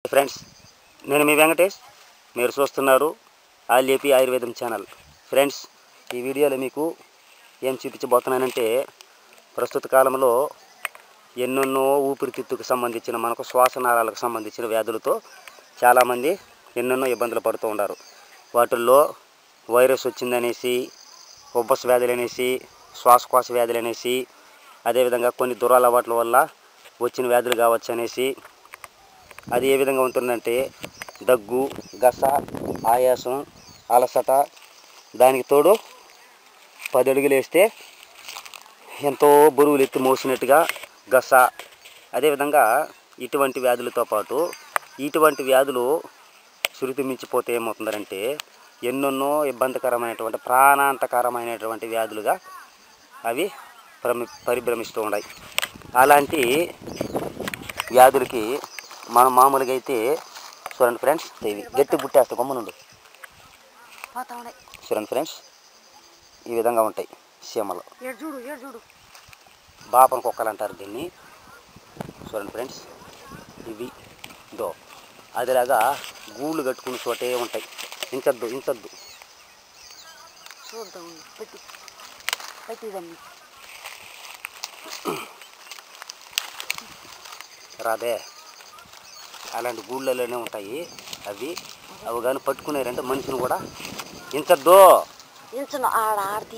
Friends నేను మీ వెంకటేష్ మీరు చూస్తున్నారు all AP Ayurvedam channel friends ఈ వీడియోలో మీకు ఏం చూపించబోతున్నానంటే ప్రస్తుత కాలంలో ఎన్నెన్నో ఊపిరితిత్తుకు సంబంధించిన మనకు శ్వాసనాళాలకు సంబంధించిన వ్యాధులతో చాలామంది ఎన్నెన్నో ఇబ్బందులు పడుతూ ఉన్నారు వాటిల్లో వైరస్ వచ్చిందనేసి ఉబ్బస్ వ్యాధులు అనేసి శ్వాసకోశ వ్యాధులు అనేసి అదేవిధంగా కొన్ని దురలవాట్ల వల్ల వచ్చిన వ్యాధులు కావచ్చు అనేసి అది ఏ విధంగా ఉంటుందంటే దగ్గు గస ఆయాసం అలసట దానికి తోడు పది అడుగులు వేస్తే ఎంతో బరువులు ఎత్తి మోసినట్టుగా గస అదేవిధంగా ఇటువంటి వ్యాధులతో పాటు ఇటువంటి వ్యాధులు శృతి మించిపోతే ఏమవుతుందంటే ఎన్నెన్నో ఇబ్బందికరమైనటువంటి ప్రాణాంతకరమైనటువంటి వ్యాధులుగా అవి ప్రమి పరిభ్రమిస్తూ ఉన్నాయి అలాంటి వ్యాధులకి మనం మామూలుగా అయితే చూడండి ఫ్రెండ్స్ ఇవి గట్టి బుట్టేస్తే కొమ్మనుండు పోతా ఉన్నాయి చూడండి ఫ్రెండ్స్ ఈ విధంగా ఉంటాయి సీమలు ఏడు చూడు ఏడు చూడు బాపన కుక్కలు అంటారు దీన్ని చూడండి ఫ్రెండ్స్ ఇవి దో అదిలాగా గూళ్ళు కట్టుకున్న చోటే ఉంటాయి ఇంచద్దు ఇంచద్దు చూద్దాం పెట్టి పెట్టిదమ్మి రాదే అలాంటి గూళ్ళలోనే ఉంటాయి అవి అవి కానీ పట్టుకునేరంటే మనిషిని కూడా ఇంచద్దు ఇంచున ఆడ ఆడతి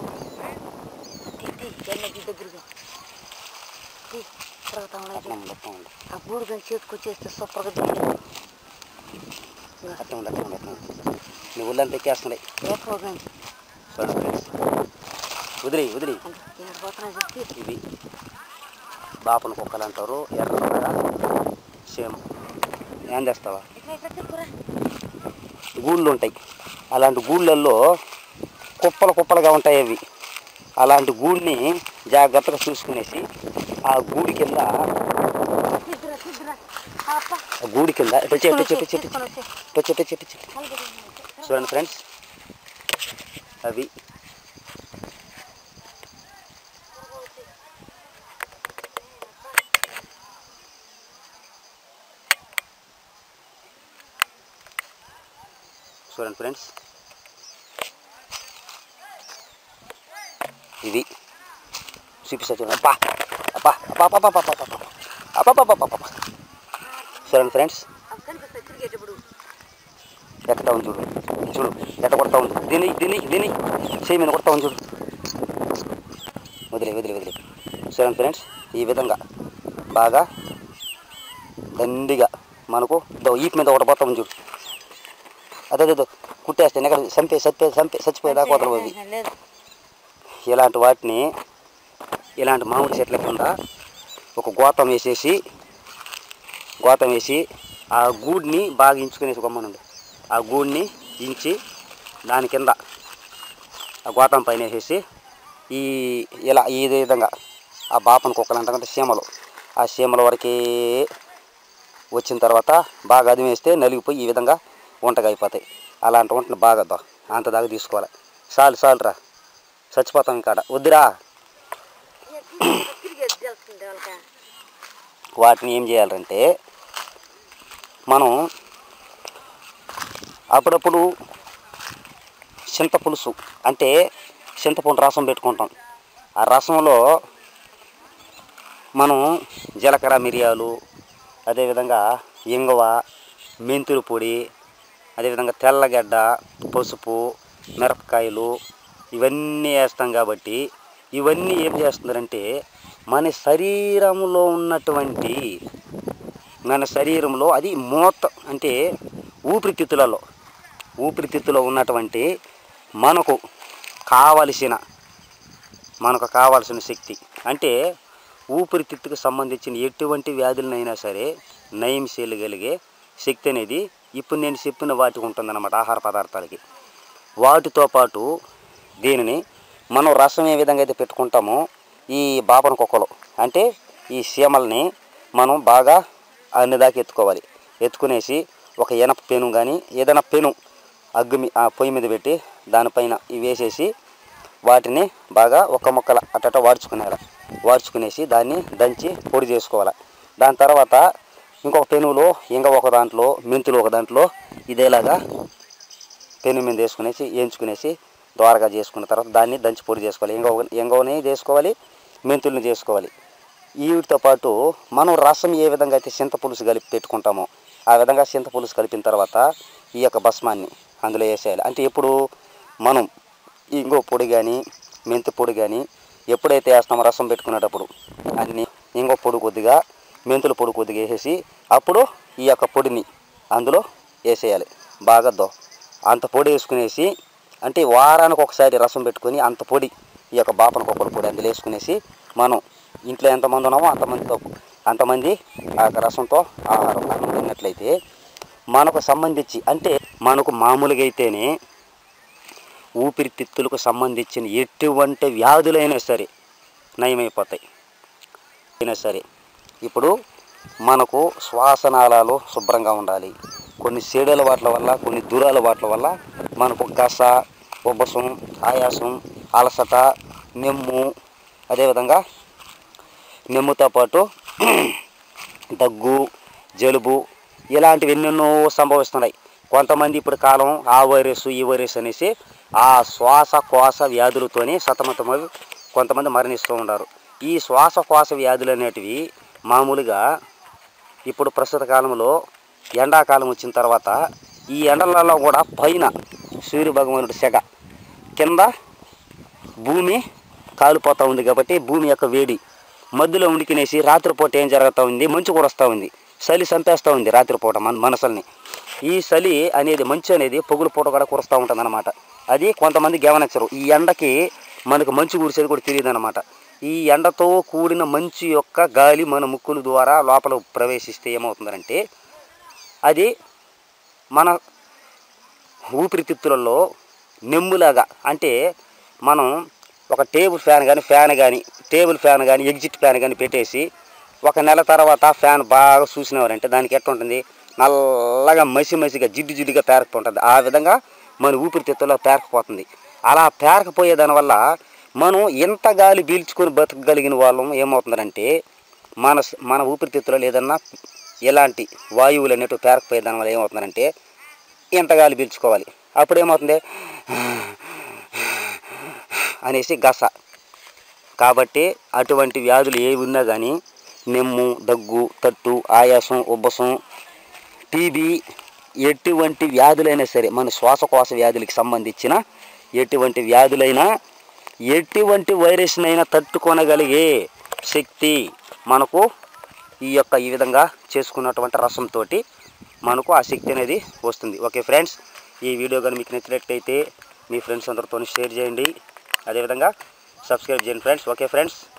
తీ ఎన్నది దగ్గరగా తీ తిరుగుతా ఉన్నాయి అట్లా ఉంది అట్లా ఉంది ఆ గూడు కానీ చేతికొచ్చేస్తే సూపర్గా దిగారు అట్లా ఉంది అట్లా ఉంది అట్లా ఉంది నీ ఒళ్ళంతా ఎక్కేస్తున్నాయి ఎక్కువ కానీ చూడండి ఫ్రెండ్స్ వదిలి వదిలి ఏడు పోతున్నాయి చెప్తే ఇవి బాపన కుక్కలు అంటారు ఎర్రగా సేమ్ ఏం చేస్తావా ఇట్లా ఇట్లా తిప్పురా గూళ్ళు ఉంటాయి అలాంటి గూళ్ళల్లో కుప్పలు కుప్పలుగా ఉంటాయి అవి అలాంటి గూడిని జాగ్రత్తగా చూసుకునేసి ఆ గూడి కింద తిద్దురా తిద్దురా అప్ప ఆ గూడి కింద ఇటు వచ్చి, ఇటు వచ్చి, ఇటు వచ్చి, ఇటు తీసుకొని వచ్చి, వచ్చే ఇటు వచ్చి, ఇటు వచ్చి, ఇటు వచ్చి. చూడండి ఫ్రెండ్స్ అవి చూడండి ఫ్రెండ్స్ ఇది చూపిస్తా చూడండి అబ్బా అబ్బా అబ్బా అబ్బా అబ్బా అబ్బా అబ్బా అబ్బా అబ్బా అబ్బా అబ్బా చూడండి ఫ్రెండ్స్ కనిపిస్తా తిరిగేటప్పుడు ఎక్కడ ఉంది చూడు చూడు ఎట్ట కొడతా ఉంది దీని దీని దీని చేయి మీద కొడతా ఉంది చూడు వదిలే వదిలే వదిలే చూడండి ఫ్రెండ్స్ ఈ విధంగా బాగా దండిగా మనకు దో ఈపు మీద ఒకటి పోతా ఉంది చూడు అదే అదే కుట్టేస్తే ఎక్కడ చంపే చంపే చంపే చచ్చిపోయేదాకా వదలవు అవి లేదు ఇలాంటి వాటిని ఇలాంటి మామిడి చెట్ల కింద ఒక గోతం వేసేసి గోతం వేసి ఆ గూడిని బాగా ఇంచుకునేసి గమ్మనుండి ఆ గూడిని ఇంచి దాని కింద ఆ గోతం పైన వేసేసి ఈ ఇలా ఈ విధంగా ఆ బాపన కుక్కలు అంటారంటే సీమలు ఆ సీమల వరకే వచ్చిన తర్వాత బాగా అది వేస్తే నలిగిపోయి ఈ విధంగా వంటగా అయిపోతాయి అలాంటి వంటను బాగా దా అంత దాకా తీసుకోవాలి చాలు చాలు రా చచ్చిపోతాం ఇక్కడ వద్దురా తిరిగేది తెలుస్తుంది వాళ్ళకి వాటిని ఏం చేయాలంటే మనం అప్పుడప్పుడు చింత పులుసు అంటే చింతపండు రసం పెట్టుకుంటాం ఆ రసంలో మనం జీలకర్ర మిరియాలు అదేవిధంగా ఇంగువ మెంతుల పొడి అదేవిధంగా తెల్లగడ్డ పసుపు మిరపకాయలు ఇవన్నీ వేస్తాం కాబట్టి ఇవన్నీ ఏం చేస్తుందంటే మన శరీరంలో ఉన్నటువంటి మన శరీరంలో అది మూత అంటే ఊపిరితిత్తులలో ఊపిరితిత్తులో ఉన్నటువంటి మనకు కావలసిన మనకు కావాల్సిన శక్తి అంటే ఊపిరితిత్తుకు సంబంధించిన ఎటువంటి వ్యాధులనైనా సరే నయం చేయగలిగే శక్తి అనేది ఇప్పుడు నేను చెప్పిన వాటికి ఉంటుందన్నమాట ఆహార పదార్థాలకి వాటితో పాటు దీనిని మనం రసం ఏ విధంగా అయితే పెట్టుకుంటామో ఈ బాపన కుక్కలు అంటే ఈ సీమల్ని మనం బాగా అన్ని దాకా ఎత్తుకోవాలి ఎత్తుకునేసి ఒక ఎనప పెను కానీ ఏదైనా పెను అగ్గు మీ- ఆ పొయ్యి మీద పెట్టి దానిపైన ఇవి వేసేసి వాటిని బాగా ఒక ముక్కల అట్టట వాడ్చుకునేలా వాడ్చుకునేసి దాన్ని దంచి పొడి చేసుకోవాలి దాని తర్వాత ఇంకొక పెనులో ఇంక ఒక దాంట్లో మెంతులు ఒక దాంట్లో ఇదేలాగా పెను మీద వేసుకునేసి వేయించుకునేసి ద్వారగా చేసుకున్న తర్వాత దాన్ని దంచి పొడి చేసుకోవాలి ఇంగవ ఇంగవని చేసుకోవాలి మెంతుల్ని చేసుకోవాలి వీటితో పాటు మనం రసం ఏ విధంగా అయితే చింతపులుసు కలిపి పెట్టుకుంటామో ఆ విధంగా చింతపులుసు కలిపిన తర్వాత ఈ యొక్క భస్మాన్ని అందులో వేసేయాలి అంటే ఎప్పుడు మనం ఇంగో పొడి కానీ మెంతి పొడి కానీ ఎప్పుడైతే వేస్తామో రసం పెట్టుకునేటప్పుడు అన్ని ఇంగో పొడి కొద్దిగా మెంతుల పొడి కొద్దిగా వేసేసి అప్పుడు ఈ యొక్క పొడిని అందులో వేసేయాలి బాగా దో అంత పొడి వేసుకునేసి అంటే వారానికి ఒకసారి రసం పెట్టుకొని అంత పొడి ఈ యొక్క బాపన కొబ్బరి పొడి అందులో వేసుకునేసి మనం ఇంట్లో ఎంతమంది ఉన్నామో అంతమందితో అంతమంది ఆ యొక్క రసంతో ఆహారం అన్నం తిన్నట్లయితే మనకు సంబంధించి అంటే మనకు మామూలుగా అయితేనే ఊపిరితిత్తులకు సంబంధించిన ఎటువంటి వ్యాధులైనా సరే నయమైపోతాయి అయినా సరే ఇప్పుడు మనకు శ్వాసనాళాలు శుభ్రంగా ఉండాలి కొన్ని చెడు అలవాట్ల వల్ల కొన్ని దురలవాట్ల వల్ల మనకు గస ఉబ్బసం ఆయాసం అలసట నెమ్ము అదేవిధంగా నెమ్ముతో పాటు దగ్గు జలుబు ఇలాంటివి ఎన్నెన్నో సంభవిస్తున్నాయి కొంతమంది ఇప్పుడు కాలం ఆ వైరస్ ఈ వైరస్ అనేసి ఆ శ్వాసకోశ వ్యాధులతోనే సతమతమై కొంతమంది మరణిస్తూ ఉన్నారు ఈ శ్వాసకోశ వ్యాధులు అనేటివి మామూలుగా ఇప్పుడు ప్రస్తుత కాలంలో ఎండాకాలం వచ్చిన తర్వాత ఈ ఎండలలో కూడా పైన సూర్య భగవానుడి సెగ కింద భూమి కాలిపోతూ ఉంది కాబట్టి భూమి యొక్క వేడి మధ్యలో ఉడికినేసి రాత్రిపూట ఏం జరుగుతూ ఉంది మంచు కూడా వస్తూ ఉంది చలి చంపేస్తూ ఉంది రాత్రిపూట మన మనసుల్ని ఈ చలి అనేది మంచు అనేది పొగులు పూట కూడా కురుస్తూ ఉంటుంది అనమాట అది కొంతమంది గమనించరు ఈ ఎండకి మనకు మంచు కురిసేది కూడా తెలియదు అనమాట ఈ ఎండతో కూడిన మంచు యొక్క గాలి మన ముక్కుల ద్వారా లోపల ప్రవేశిస్తే ఏమవుతుందంటే అది మన ఊపిరితిత్తులలో నెమ్ములాగా అంటే మనం ఒక టేబుల్ ఫ్యాన్ కానీ ఫ్యాన్ కానీ టేబుల్ ఫ్యాన్ కానీ ఎగ్జిట్ ఫ్యాన్ కానీ పెట్టేసి ఒక నెల తర్వాత ఫ్యాన్ బాగా చూసినవారంటే దానికి ఎట్లా ఉంటుంది నల్లగా మసి మసిగా జిడ్డు జిడ్డుగా పేరుకుపోతుంది ఆ విధంగా మన ఊపిరితిత్తుల్లో పేరకపోతుంది అలా పేరకపోయే దానివల్ల మనం ఎంత గాలి పీల్చుకొని బతకగలిగిన వాళ్ళం ఏమవుతుందంటే మన మన ఊపిరితిత్తులలో ఏదన్నా ఎలాంటి వాయువులు అనేటివి పేరకపోయే దానివల్ల ఏమవుతుందంటే ఎంత గాలి పీల్చుకోవాలి అప్పుడు ఏమవుతుంది అనేసి గస కాబట్టి అటువంటి వ్యాధులు ఏవి ఉన్నా కానీ నెమ్ము దగ్గు తట్టు ఆయాసం ఉబ్బసం టీబీ ఎటువంటి వ్యాధులైనా సరే మన శ్వాసకోశ వ్యాధులకి సంబంధించిన ఎటువంటి వ్యాధులైనా ఎటువంటి వైరస్నైనా తట్టుకొనగలిగే శక్తి మనకు ఈ యొక్క ఈ విధంగా చేసుకున్నటువంటి రసంతో మనకు ఆ శక్తి అనేది వస్తుంది ఓకే ఫ్రెండ్స్ ఈ వీడియో కానీ మీకు నచ్చినట్లయితే మీ ఫ్రెండ్స్ అందరితో షేర్ చేయండి అదేవిధంగా సబ్స్క్రైబ్ చేయండి ఫ్రెండ్స్ ఓకే ఫ్రెండ్స్